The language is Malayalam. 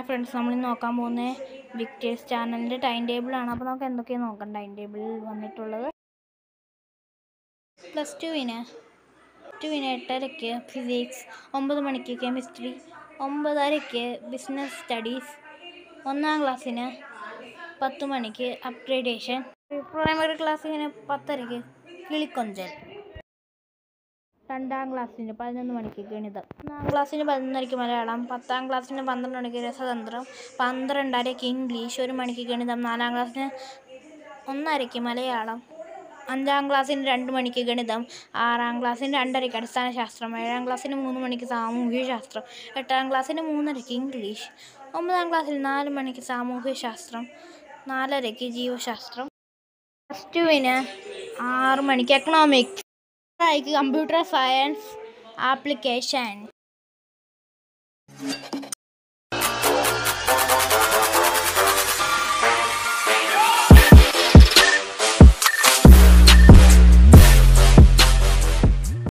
ഫ്രണ്ട്സ് നമ്മളിന്ന് നോക്കാൻ പോകുന്നത് വിക്ടേഴ്സ് ചാനലിൻ്റെ ടൈം ടേബിളാണ് അപ്പോൾ നമുക്ക് എന്തൊക്കെയാണ് നോക്കാം ടൈം ടേബിളിൽ വന്നിട്ടുള്ളത് പ്ലസ് ടുവിന് ടുവിന് എട്ടരയ്ക്ക് ഫിസിക്സ് ഒമ്പത് മണിക്ക് കെമിസ്ട്രി ഒമ്പതരയ്ക്ക് ബിസിനസ് സ്റ്റഡീസ് ഒന്നാം ക്ലാസ്സിന് പത്ത് മണിക്ക് അപ്ഗ്രേഡേഷൻ പ്രൈമറി ക്ലാസ്സിന് പത്തരയ്ക്ക് കിളിക്കൊഞ്ചൽ രണ്ടാം ക്ലാസ്സിന് പതിനൊന്ന് മണിക്ക് ഗണിതം ഒന്നാം ക്ലാസ്സിന് പതിനൊന്നരയ്ക്ക് മലയാളം പത്താം ക്ലാസ്സിന് പന്ത്രണ്ട് മണിക്ക് രസതന്ത്രം പന്ത്രണ്ടരയ്ക്ക് ഇംഗ്ലീഷ് ഒരു മണിക്ക് ഗണിതം നാലാം ക്ലാസ്സിന് ഒന്നരയ്ക്ക് മലയാളം അഞ്ചാം ക്ലാസ്സിന് രണ്ട് മണിക്ക് ഗണിതം ആറാം ക്ലാസ്സിന് രണ്ടരയ്ക്ക് അടിസ്ഥാന ശാസ്ത്രം ഏഴാം ക്ലാസ്സിന് മൂന്ന് മണിക്ക് സാമൂഹ്യ ശാസ്ത്രം എട്ടാം ക്ലാസ്സിന് മൂന്നരയ്ക്ക് ഇംഗ്ലീഷ് ഒമ്പതാം ക്ലാസ്സിൽ നാല് മണിക്ക് സാമൂഹ്യ ശാസ്ത്രം നാലരയ്ക്ക് ജീവശാസ്ത്രം പ്ലസ് ടുവിന് ആറ് മണിക്ക് എക്കണോമിക്സ് ആയിക്ക് കമ്പ്യൂട്ടർ സയൻസ് ആപ്ലിക്കേഷൻ